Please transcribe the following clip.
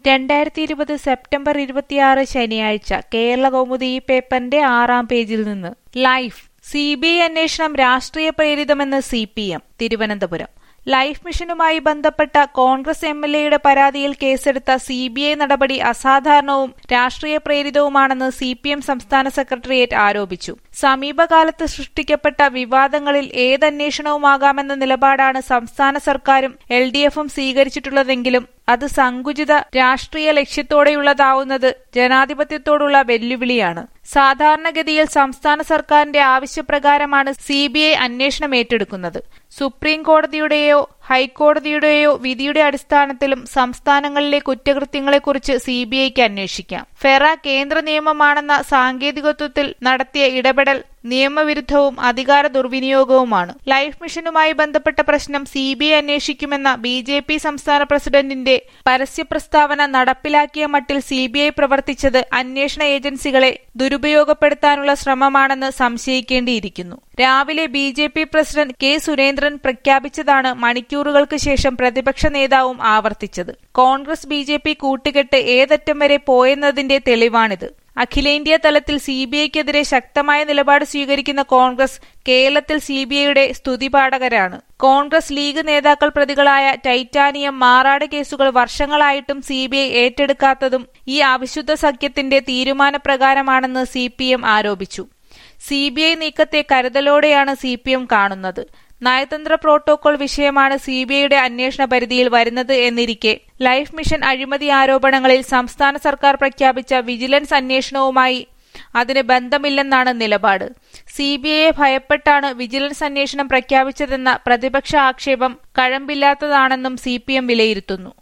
രണ്ടായിരത്തി ഇരുപത് സെപ്റ്റംബർ ഇരുപത്തിയാറ് ശനിയാഴ്ച കേരള കൗമുദി ഈ പേപ്പറിന്റെ ആറാം പേജിൽ നിന്ന് ലൈഫ് സി ബി ഐ അന്വേഷണം രാഷ്ട്രീയ പ്രേരിതമെന്ന് C P M Thiruvananthapuram life മിഷനുമായി ബന്ധപ്പെട്ട കോൺഗ്രസ് എം എൽ എയുടെ പരാതിയിൽ കേസെടുത്ത സി ബി ഐ നടപടി അസാധാരണവും രാഷ്ട്രീയ പ്രേരിതവുമാണെന്ന് സി പി എം സംസ്ഥാന സെക്രട്ടേറിയറ്റ് ആരോപിച്ചു സമീപകാലത്ത് സൃഷ്ടിക്കപ്പെട്ട വിവാദങ്ങളിൽ ഏതന്വേഷണവുമാകാമെന്ന നിലപാടാണ് സംസ്ഥാന സർക്കാരും എൽ ഡി എഫും സ്വീകരിച്ചിട്ടുള്ളതെങ്കിലും അത് സങ്കുചിത രാഷ്ട്രീയ ലക്ഷ്യത്തോടെയുള്ളതാവുന്നത് ജനാധിപത്യത്തോടുള്ള വെല്ലുവിളിയാണ് സാധാരണഗതിയിൽ സംസ്ഥാന സർക്കാരിന്റെ ആവശ്യപ്രകാരമാണ് സി ബി ഐ അന്വേഷണം ഏറ്റെടുക്കുന്നത് സുപ്രീം കോടതിയുടെയോ ഹൈക്കോടതിയുടെയോ വിധിയുടെ അടിസ്ഥാനത്തിലും സംസ്ഥാനങ്ങളിലെ കുറ്റകൃത്യങ്ങളെക്കുറിച്ച് സി ബി ഐക്ക് അന്വേഷിക്കാം ഫെറ കേന്ദ്ര നിയമമാണെന്ന സാങ്കേതികത്വത്തിൽ നടത്തിയ ഇടപെടൽ നിയമവിരുദ്ധവും അധികാര ദുർവിനിയോഗവുമാണ് ലൈഫ് മിഷനുമായി ബന്ധപ്പെട്ട പ്രശ്നം സി ബി ഐ അന്വേഷിക്കുമെന്ന ബി ജെ പി സംസ്ഥാന പ്രസിഡന്റിന്റെ പരസ്യ പ്രസ്താവന നടപ്പിലാക്കിയ മട്ടിൽ സി ബി ഐ പ്രവർത്തിച്ചത് അന്വേഷണ ഏജൻസികളെ ദുരുപയോഗപ്പെടുത്താനുള്ള ശ്രമമാണെന്ന് സംശയിക്കേണ്ടിയിരിക്കുന്നു രാവിലെ B J P president K Surendran പ്രഖ്യാപിച്ചതാണ് മണിക്കൂറുകൾക്ക് ശേഷം പ്രതിപക്ഷ നേതാവും ആവർത്തിച്ചത് കോൺഗ്രസ് ബി ജെ പി കൂട്ടുകെട്ട് ഏതറ്റം വരെ പോയെന്നതിന്റെ തെളിവാണിത് അഖിലേന്ത്യാ തലത്തിൽ സി ബി ഐക്കെതിരെ ശക്തമായ നിലപാട് സ്വീകരിക്കുന്ന കോൺഗ്രസ് കേരളത്തിൽ സി ബി ഐയുടെ സ്തുതിപാഠകരാണ് കോൺഗ്രസ് ലീഗ് നേതാക്കൾ പ്രതികളായ ടൈറ്റാനിയം മാറാട് കേസുകൾ വർഷങ്ങളായിട്ടും സി ബി ഐ ഏറ്റെടുക്കാത്തതും ഈ അവിശുദ്ധ സഖ്യത്തിന്റെ തീരുമാനപ്രകാരമാണെന്ന് സി പി എം ആരോപിച്ചു സി ബി ഐ നീക്കത്തെ കരുതലോടെയാണ് സി പി എം കാണുന്നത് നയതന്ത്ര പ്രോട്ടോകോൾ വിഷയമാണ് സി ബി ഐയുടെ അന്വേഷണ പരിധിയിൽ വരുന്നത് എന്നിരിക്കെ ലൈഫ് മിഷൻ അഴിമതി ആരോപണങ്ങളിൽ സംസ്ഥാന സർക്കാർ പ്രഖ്യാപിച്ച വിജിലൻസ് അന്വേഷണവുമായി അതിന് ബന്ധമില്ലെന്നാണ് നിലപാട് സി ബി ഐയെ ഭയപ്പെട്ടാണ് വിജിലൻസ് അന്വേഷണം പ്രഖ്യാപിച്ചതെന്ന പ്രതിപക്ഷ ആക്ഷേപം കഴമ്പില്ലാത്തതാണെന്നും സി പി എം വിലയിരുത്തുന്നു